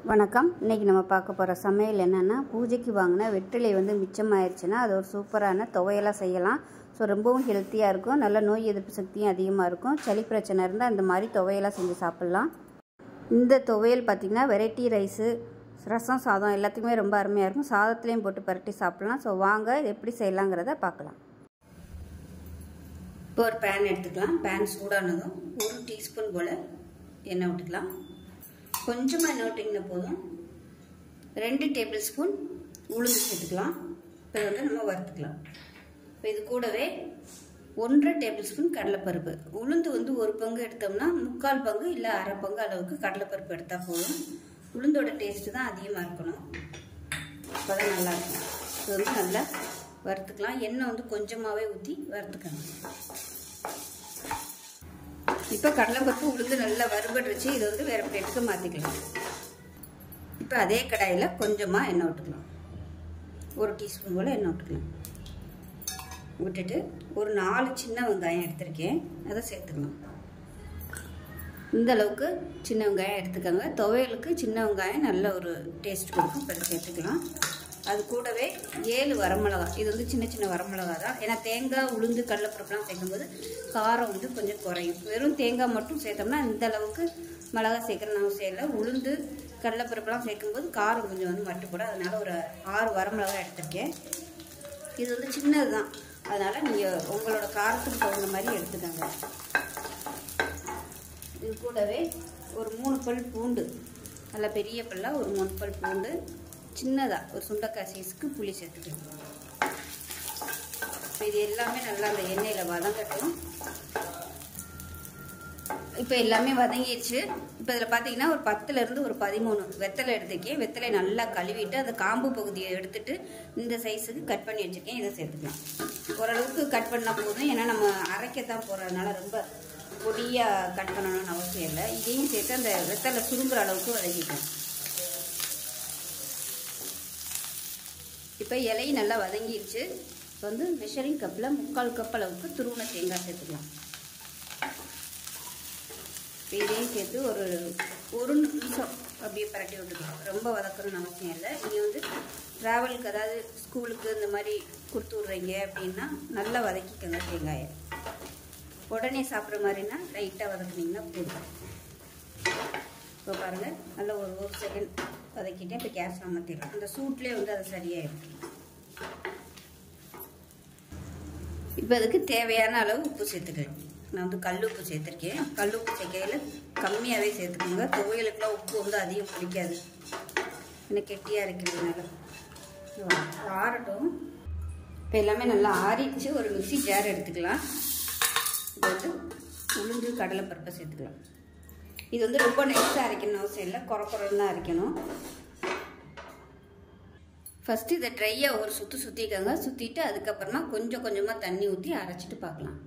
வணக்கம் இன்றைக்கி நம்ம பார்க்க போகிற சமையல் என்னென்னா பூஜைக்கு வாங்கின வெற்றிலை வந்து மிச்சமாயிருச்சுன்னா அது ஒரு சூப்பரான துவையலாக செய்யலாம் ஸோ ரொம்பவும் ஹெல்த்தியாக இருக்கும் நல்ல நோய் எதிர்ப்பு சக்தியும் அதிகமாக இருக்கும் சளி பிரச்சனை இருந்தால் இந்த மாதிரி துவையலாக செஞ்சு சாப்பிட்லாம் இந்த துவையல் பார்த்திங்கன்னா வெரைட்டி ரைஸு ரசம் சாதம் எல்லாத்துக்குமே ரொம்ப அருமையாக இருக்கும் சாதத்துலேயும் போட்டு பரட்டி சாப்பிட்லாம் ஸோ வாங்க இது எப்படி செய்யலாங்கிறத பார்க்கலாம் இப்போ ஒரு பேன் எடுத்துக்கலாம் பேன் சூடானதும் ஒரு டீஸ்பூன் போல் எண்ணெய் விட்டுக்கலாம் கொஞ்சமாக எண்ணெய் விட்டிங்கன்னா போதும் ரெண்டு டேபிள் ஸ்பூன் உளுந்து சேர்த்துக்கலாம் இப்போ வந்து நம்ம வறுத்துக்கலாம் இப்போ இது கூடவே ஒன்றரை டேபிள் ஸ்பூன் கடலைப்பருப்பு உளுந்து வந்து ஒரு பங்கு எடுத்தோம்னா முக்கால் பங்கு இல்லை அரை பங்கு அளவுக்கு கடலைப்பருப்பு எடுத்தால் போதும் உளுந்தோட டேஸ்ட்டு தான் அதிகமாக இருக்கணும் அப்போ தான் நல்லாயிருக்கும் இது வந்து நல்லா வறுத்துக்கலாம் எண்ணெய் வந்து கொஞ்சமாகவே ஊற்றி வறுத்துக்கணும் இப்போ கடலைப்பருப்பு உளுந்து நல்லா வறுபட்டுருச்சு இதை வந்து வேறு பிளேட்டுக்கு மாற்றிக்கலாம் இப்போ அதே கடாயில் கொஞ்சமாக எண்ணெய் விட்டுக்கலாம் ஒரு டீஸ்பூன் போல் எண்ணெய் விட்டுக்கலாம் விட்டுட்டு ஒரு நாலு சின்ன வெங்காயம் எடுத்திருக்கேன் அதை சேர்த்துக்கலாம் இந்த அளவுக்கு சின்ன வெங்காயம் எடுத்துக்கோங்க துவையலுக்கு சின்ன வெங்காயம் நல்ல ஒரு டேஸ்ட் கொடுக்கும் இப்போ சேர்த்துக்கலாம் அது கூடவே ஏழு வரமிளகா இது வந்து சின்ன சின்ன வரமிளகா தான் ஏன்னா தேங்காய் உளுந்து கடலைப்பருப்புலாம் சேர்க்கும்போது காரம் வந்து கொஞ்சம் குறையும் வெறும் தேங்காய் மட்டும் சேர்த்தோம்னா இந்த அளவுக்கு மிளகா சேர்க்கணும்னு அவசியம் இல்லை உளுந்து கடலைப்பருப்புலாம் சேர்க்கும்போது காரம் கொஞ்சம் வந்து மட்டுப்படும் அதனால் ஒரு ஆறு வரமிளகா எடுத்திருக்கேன் இது வந்து சின்னது தான் அதனால் நீங்கள் உங்களோட காரத்துக்கு தகுந்த மாதிரி எடுத்துக்கோங்க இது கூடவே ஒரு மூணு பல் பூண்டு நல்ல பெரிய பல்லாக ஒரு மூணு பல் பூண்டு சின்னதாக ஒரு சுண்டக்காய் சைஸுக்கு புளி சேர்த்துக்கணும் இப்போ இது எல்லாமே நல்லா அந்த எண்ணெயில் வதங்கட்டும் இப்போ எல்லாமே வதங்கிடுச்சு இப்போ இதில் பார்த்தீங்கன்னா ஒரு பத்துலேருந்து ஒரு பதிமூணு வெத்தலை எடுத்துக்கேன் வெத்தலை நல்லா கழுவிட்டு அந்த காம்பு பகுதியை எடுத்துட்டு இந்த சைஸுக்கு கட் பண்ணி வச்சுருக்கேன் இதை சேர்த்துக்கலாம் ஓரளவுக்கு கட் பண்ணால் போதும் ஏன்னா நம்ம அரைக்கத்தான் போகிறதுனால ரொம்ப பொடியாக கட் பண்ணணும்னு அவசியம் இல்லை இதையும் சேர்த்து அந்த வெத்தலை சுருங்குற அளவுக்கு வதக்கிக்கலாம் இப்போ இலை நல்லா வதங்கிடுச்சு இப்போ வந்து மெஷரிங் கப்பில் முக்கால் கப் அளவுக்கு துருவன தேங்காய் சேர்த்துக்கலாம் இப்போ இதையும் சேர்த்து ஒரு ஒரு நிமிஷம் அப்படியே பரட்டி விட்டுக்கலாம் ரொம்ப வதக்கணும்னு அவசியம் இல்லை நீங்கள் வந்து ட்ராவலுக்கு அதாவது ஸ்கூலுக்கு இந்த மாதிரி கொடுத்து விட்றீங்க அப்படின்னா நல்லா வதக்கிக்கோங்க தேங்காயை உடனே சாப்பிட்ற மாதிரினா லைட்டாக வதக்குனீங்கன்னா போதும் இப்போ பாருங்கள் நல்லா ஒரு ஒரு செகண்ட் வதக்கிட்டேன் இப்போ கேஸ் அமர்த்திடலாம் அந்த சூட்லேயே வந்து அது சரியாயிடும் இப்போ அதுக்கு தேவையான அளவு உப்பு சேர்த்துக்கலாம் நான் வந்து கல் உப்பு சேர்த்துருக்கேன் கல் உப்பு சேர்க்கையில் கம்மியாகவே சேர்த்துக்கோங்க துவையலுக்குலாம் உப்பு வந்து அதிகம் பிடிக்காது எனக்கு கெட்டியாக இருக்கிறதுனால ஆறட்டும் இப்போ எல்லாமே நல்லா ஆறிடுச்சு ஒரு மிக்சி ஜார் எடுத்துக்கலாம் இது வந்து உளுந்து கடலைப்பருப்பை சேர்த்துக்கலாம் இது வந்து ரொம்ப நெக்ஸ்ட்டாக அரைக்கணும் அவசியம் இல்லை குறை குறைன்னு தான் அரைக்கணும் ஃபஸ்ட்டு இதை ட்ரையாக ஒரு சுற்றி சுற்றிக்கோங்க சுற்றிட்டு அதுக்கப்புறமா கொஞ்சம் கொஞ்சமாக தண்ணி ஊற்றி அரைச்சிட்டு பார்க்கலாம்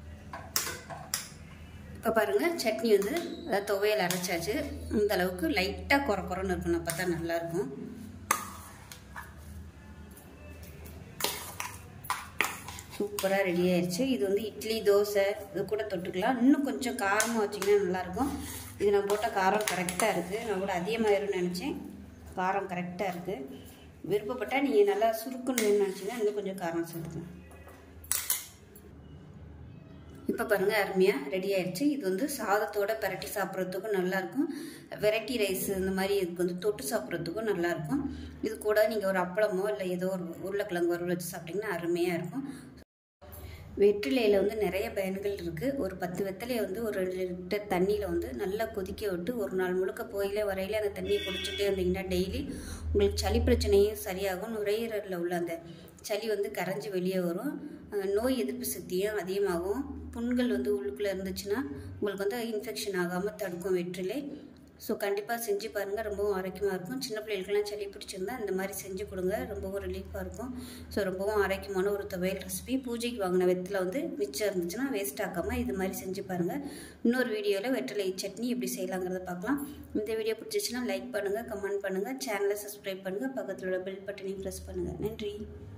இப்போ பாருங்கள் சட்னி வந்து அதாவது துவையல் அரைச்சாச்சு இந்த அளவுக்கு லைட்டாக குறை குறைன்னு இருக்கணும் அப்போ தான் நல்லாயிருக்கும் சூப்பராக ரெடி ஆயிடுச்சு இது வந்து இட்லி தோசை இது கூட தொட்டுக்கலாம் இன்னும் கொஞ்சம் காரமாக வச்சிங்கன்னா நல்லாயிருக்கும் இது நான் போட்ட காரம் கரெக்டாக இருக்குது நான் கூட அதிகமாயிரும்னு நினச்சேன் காரம் கரெக்டாக இருக்குது விருப்பப்பட்டால் நீங்கள் நல்லா சுருக்கணும்னு நினச்சிங்கன்னா இன்னும் கொஞ்சம் காரம் சேர்த்துக்கலாம் இப்போ பாருங்கள் அருமையாக ரெடி ஆயிடுச்சு இது வந்து சாதத்தோட பரட்டி சாப்பிட்றதுக்கும் நல்லாயிருக்கும் வெரைட்டி ரைஸ் இந்த மாதிரி இதுக்கு வந்து தொட்டு சாப்பிட்றதுக்கும் நல்லாயிருக்கும் இது கூட நீங்கள் ஒரு அப்பளமோ இல்லை ஏதோ ஒரு உருளைக்கிழங்கு வறுவல் வச்சு சாப்பிட்டிங்கன்னா அருமையாக இருக்கும் வெற்றிலையில் வந்து நிறைய பயன்கள் இருக்குது ஒரு பத்து வெத்தலையை வந்து ஒரு ரெண்டு லிட்டர் தண்ணியில் வந்து நல்லா கொதிக்க விட்டு ஒரு நாள் முழுக்க போயிலே வரையில அந்த தண்ணியை குடிச்சிட்டே இருந்தீங்கன்னா டெய்லி உங்களுக்கு சளி பிரச்சனையும் சரியாகும் நுரையீரலில் உள்ள அந்த சளி வந்து கரைஞ்சி வெளியே வரும் நோய் எதிர்ப்பு சக்தியும் அதிகமாகும் புண்கள் வந்து உள்ளுக்குள்ளே இருந்துச்சுன்னா உங்களுக்கு வந்து இன்ஃபெக்ஷன் ஆகாமல் தடுக்கும் வெற்றிலை ஸோ கண்டிப்பாக செஞ்சு பாருங்கள் ரொம்பவும் ஆரோக்கியமாக இருக்கும் சின்ன பிள்ளைகளுக்கெல்லாம் சளி பிடிச்சிருந்தா இந்த மாதிரி செஞ்சு கொடுங்க ரொம்பவும் ரிலீஃபாக இருக்கும் ஸோ ரொம்பவும் ஆரோக்கியமான ஒரு துவையல் ரெசிபி பூஜைக்கு வாங்கின வெத்தில் வந்து மிச்சம் இருந்துச்சுன்னா வேஸ்ட் ஆக்காமல் இது மாதிரி செஞ்சு பாருங்கள் இன்னொரு வீடியோவில் வெற்றிலை சட்னி எப்படி செய்யலாங்கிறத பார்க்கலாம் இந்த வீடியோ பிடிச்சிச்சுன்னா லைக் பண்ணுங்கள் கமெண்ட் பண்ணுங்கள் சேனலை சப்ஸ்கிரைப் பண்ணுங்கள் பக்கத்தில் உள்ள பெல் பட்டனையும் ப்ரெஸ் பண்ணுங்கள் நன்றி